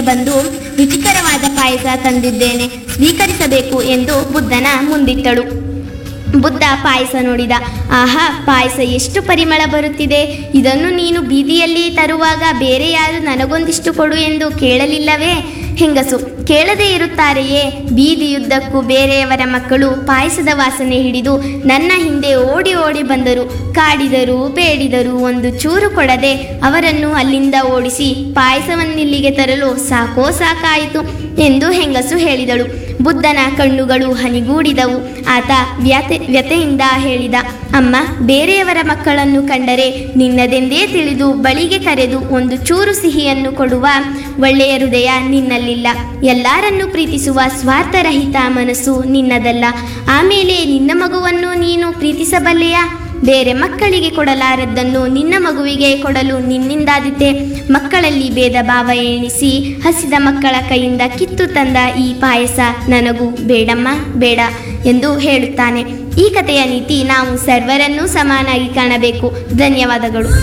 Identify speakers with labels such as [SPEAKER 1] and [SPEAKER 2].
[SPEAKER 1] ಬಂದು ರುಚಿಕರವಾದ ಪಾಯಸ ತಂದಿದ್ದೇನೆ ಸ್ವೀಕರಿಸಬೇಕು ಎಂದು ಬುದ್ಧನ ಮುಂದಿಟ್ಟಳು ಬುದ್ಧ ಪಾಯಸ ನೋಡಿದ ಆಹಾ ಪಾಯಸ ಎಷ್ಟು ಪರಿಮಳ ಬರುತ್ತಿದೆ ಇದನ್ನು ನೀನು ಬೀದಿಯಲ್ಲಿ ತರುವಾಗ ಬೇರೆ ಯಾರು ನನಗೊಂದಿಷ್ಟು ಕೊಡು ಎಂದು ಕೇಳಲಿಲ್ಲವೇ ಹೆಂಗಸು ಕೇಳದೇ ಇರುತ್ತಾರೆಯೇ ಬೀದಿಯುದ್ದಕ್ಕೂ ಬೇರೆಯವರ ಮಕ್ಕಳು ಪಾಯಸದ ವಾಸನೆ ಹಿಡಿದು ನನ್ನ ಹಿಂದೆ ಓಡಿ ಓಡಿ ಬಂದರು ಕಾಡಿದರು ಬೇಡಿದರು ಒಂದು ಚೂರು ಕೊಡದೆ ಅವರನ್ನು ಅಲ್ಲಿಂದ ಓಡಿಸಿ ಪಾಯಸವನ್ನಿಲ್ಲಿಗೆ ತರಲು ಸಾಕೋ ಸಾಕಾಯಿತು ಎಂದು ಹೆಂಗಸು ಹೇಳಿದಳು ಬುದ್ಧನ ಕಣ್ಣುಗಳು ಹನಿಗೂಡಿದವು ಆತ ವ್ಯತೆ ವ್ಯತೆಯಿಂದ ಹೇಳಿದ ಅಮ್ಮ ಬೇರೆಯವರ ಮಕ್ಕಳನ್ನು ಕಂಡರೆ ನಿನ್ನದೆಂದೇ ತಿಳಿದು ಬಳಿಗೆ ಕರೆದು ಒಂದು ಚೂರು ಸಿಹಿಯನ್ನು ಕೊಡುವ ಒಳ್ಳೆಯ ಹೃದಯ ನಿನ್ನಲ್ಲಿಲ್ಲ ಎಲ್ಲರನ್ನೂ ಪ್ರೀತಿಸುವ ಸ್ವಾರ್ಥರಹಿತ ಮನಸ್ಸು ನಿನ್ನದಲ್ಲ ಆಮೇಲೆ ನಿನ್ನ ಮಗುವನ್ನು ನೀನು ಪ್ರೀತಿಸಬಲ್ಲೆಯಾ ಬೇರೆ ಮಕ್ಕಳಿಗೆ ಕೊಡಲಾರದ್ದನ್ನು ನಿನ್ನ ಮಗುವಿಗೆ ಕೊಡಲು ನಿನ್ನಿಂದಾದೀತೆ ಮಕ್ಕಳಲ್ಲಿ ಭೇದ ಭಾವ ಎಣಿಸಿ ಹಸಿದ ಮಕ್ಕಳ ಕೈಯಿಂದ ಕಿತ್ತು ತಂದ ಈ ಪಾಯಸ ನನಗೂ ಬೇಡಮ್ಮ ಬೇಡ ಎಂದು ಹೇಳುತ್ತಾನೆ ಈ ಕಥೆಯ ನೀತಿ ನಾವು ಸರ್ವರನ್ನೂ ಸಮಾನಾಗಿ ಕಾಣಬೇಕು ಧನ್ಯವಾದಗಳು